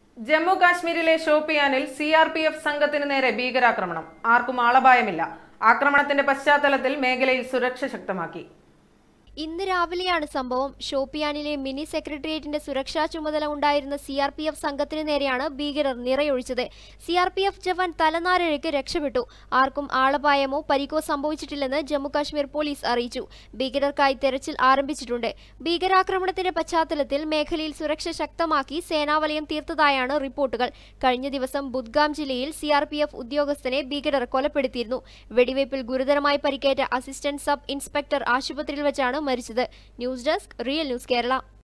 ജമ്മു കാശ്മീരിലെ ഷോപ്പിയാനിൽ C R P F സംഘത്തിന് നേരെ ഭീകരാക്രമണം ആർക്കും ആളപായമില്ല ആക്രമണത്തിന്റെ പശ്ചാത്തലത്തിൽ മേഖലയിൽ സുരക്ഷ ശക്തമാക്കി ഇന്ന് രാവിലെയാണ് സംഭവം ഷോപ്പിയാനിലെ മിനി സെക്രട്ടേറിയറ്റിന്റെ സുരക്ഷാ ചുമതല ഉണ്ടായിരുന്ന സി ആർ പി എഫ് സംഘത്തിന് നേരെയാണ് ഭീകരർ നിറയൊഴിച്ചത് C R P F jawan തലനാരിഴയ്ക്ക് രക്ഷപ്പെട്ടു ആർക്കും ആളപായമോ പരിക്കോ സംഭവിച്ചിട്ടില്ലെന്ന് ജമ്മുകാശ്മീർ പോലീസ് അറിയിച്ചു ഭീകരർക്കായി തെരച്ചിൽ ആരംഭിച്ചിട്ടുണ്ട് ഭീകരാക്രമണത്തിന്റെ പശ്ചാത്തലത്തിൽ മേഖലയിൽ സുരക്ഷ ശക്തമാക്കി സേനാവലയം തീർത്തതായാണ് റിപ്പോർട്ടുകൾ കഴിഞ്ഞ ദിവസം ബുദ്ഗാം ജില്ലയിൽ സി ആർ പി എഫ് ഉദ്യോഗസ്ഥനെ ഭീകരർ കൊലപ്പെടുത്തിയിരുന്നു വെടിവയ്പിൽ ഗുരുതരമായി പരിക്കേറ്റ അസിസ്റ്റന്റ് സബ് ഇൻസ്പെക്ടർ ആശുപത്രിയിൽ വെച്ചാണ് മരിച്ചത് news desk real news Kerala